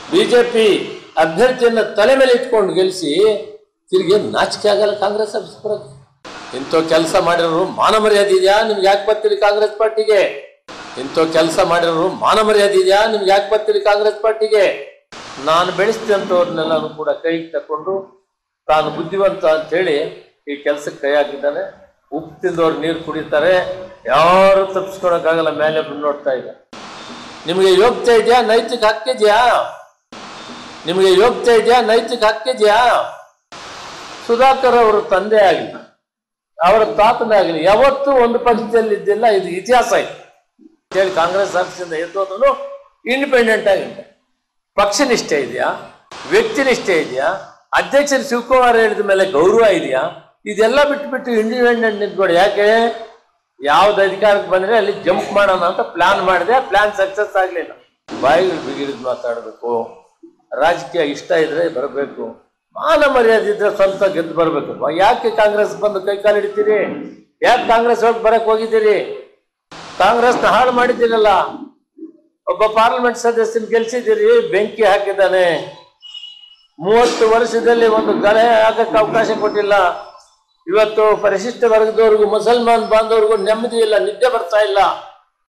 BJP ಅಭ್ಯರ್ಥಿಯನ್ನ ತಲೆ ಮೇಲೆ ಇಟ್ಕೊಂಡು ಗೆಲ್ಲಿಸಿ ತಿರುಗಿ ನಾಚಿಕೆ ಆಗಲ್ಲ ಕಾಂಗ್ರೆಸ್ ಆಫೀಸ್ ಬರೋದು ಇಂಥ ಕೆಲಸ ಮಾಡಿರೋರು ಮಾನ ಮರ್ಯಾದೆ ಇದೆಯಾ ನಿಮ್ಗೆ ಯಾಕೆ ಬರ್ತೀರಿ ಕಾಂಗ್ರೆಸ್ ಪಾರ್ಟಿಗೆ ಇಂಥ ಕೆಲಸ ಮಾಡಿರೋರು ಮಾನ ಮರ್ಯಾದೆ ಇದೆಯಾ ನಿಮ್ಗೆ ಯಾಕೆ ಬರ್ತೀರಿ ಕಾಂಗ್ರೆಸ್ ಪಾರ್ಟಿಗೆ ನಾನು ಬೆಳೆಸಿದಂಥವ್ರನ್ನೆಲ್ಲರೂ ಕೂಡ ಕೈಗೆ ತಕೊಂಡು ತಾನು ಬುದ್ಧಿವಂತ ಅಂತ ಹೇಳಿ ಈ ಕೆಲಸಕ್ಕೆ ಕೈ ಹಾಕಿದ್ದಾನೆ ಉಪ್ಪು ತಿಂದವ್ರು ನೀರು ಕುಡಿತಾರೆ ಯಾರು ತಪ್ಪಿಸ್ಕೊಳಕ್ಕಾಗಲ್ಲ ಮೇಲೆ ಬಂದು ನೋಡ್ತಾ ಇಲ್ಲ ನಿಮಗೆ ಯೋಗ್ಯತೆ ಇದೆಯಾ ನೈತಿಕ ಹಕ್ಕಿದೆಯಾ ನಿಮಗೆ ಯೋಗ್ಯತೆ ಇದೆಯಾ ನೈತಿಕ ಹಕ್ಕಿದೆಯಾ ಸುಧಾಕರ್ ಅವರ ತಂದೆ ಆಗಲಿ ಅವರ ತಾತನೇ ಆಗಲಿ ಯಾವತ್ತೂ ಒಂದು ಪಕ್ಷದಲ್ಲಿ ಇದ್ದಿಲ್ಲ ಇದು ಇತಿಹಾಸ ಇದೆ ಹೇಳಿ ಕಾಂಗ್ರೆಸ್ ಆಫೀಸಿಂದ ಎದ್ದೋದನು ಇಂಡಿಪೆಂಡೆಂಟ್ ಆಗಿದ್ದ ಪಕ್ಷ ನಿಷ್ಠೆ ಇದೆಯಾ ವ್ಯಕ್ತಿ ನಿಷ್ಠೆ ಇದೆಯಾ ಅಧ್ಯಕ್ಷರು ಶಿವಕುಮಾರ್ ಹೇಳಿದ ಮೇಲೆ ಗೌರವ ಇದೆಯಾ ಇದೆಲ್ಲ ಬಿಟ್ಬಿಟ್ಟು ಇಂಡಿಪೆಂಡೆಂಟ್ ನಿಂತ್ಕೊಂಡು ಯಾಕೆ ಯಾವ್ದು ಅಧಿಕಾರಕ್ಕೆ ಬಂದ್ರೆ ಅಲ್ಲಿ ಜಂಪ್ ಮಾಡೋಣ ಅಂತ ಪ್ಲಾನ್ ಮಾಡಿದೆ ಪ್ಲಾನ್ ಸಕ್ಸಸ್ ಆಗಲಿಲ್ಲ ಬಾಯಿಗಳು ಬಿಗಿಡಿದ್ ಮಾತಾಡಬೇಕು ರಾಜಕೀಯ ಇಷ್ಟ ಇದ್ರೆ ಬರಬೇಕು ಮಾನ ಮರ್ಯಾದೆ ಇದ್ರೆ ಸ್ವಂತ ಗೆದ್ದು ಬರಬೇಕು ಯಾಕೆ ಕಾಂಗ್ರೆಸ್ ಬಂದು ಕೈ ಕಾಲು ಹಿಡಿತೀರಿ ಯಾಕೆ ಕಾಂಗ್ರೆಸ್ ಹೋಗಿ ಬರಕ್ ಹೋಗಿದ್ದೀರಿ ಕಾಂಗ್ರೆಸ್ನ ಹಾಳು ಮಾಡಿದ್ದೀರಲ್ಲ ಒಬ್ಬ ಪಾರ್ಲಿಮೆಂಟ್ ಸದಸ್ಯನ ಗೆಲ್ಸಿದ್ದೀರಿ ಬೆಂಕಿ ಹಾಕಿದ್ದಾನೆ ಮೂವತ್ತು ವರ್ಷದಲ್ಲಿ ಒಂದು ಗಲೆ ಹಾಕಕ್ಕೆ ಅವಕಾಶ ಕೊಟ್ಟಿಲ್ಲ ಇವತ್ತು ಪರಿಶಿಷ್ಟ ವರ್ಗದವ್ರಿಗೂ ಮುಸಲ್ಮಾನ್ ಬಾಂಧವ್ರಿಗೂ ನೆಮ್ಮದಿ ಇಲ್ಲ ನಿದ್ದೆ ಬರ್ತಾ ಇಲ್ಲ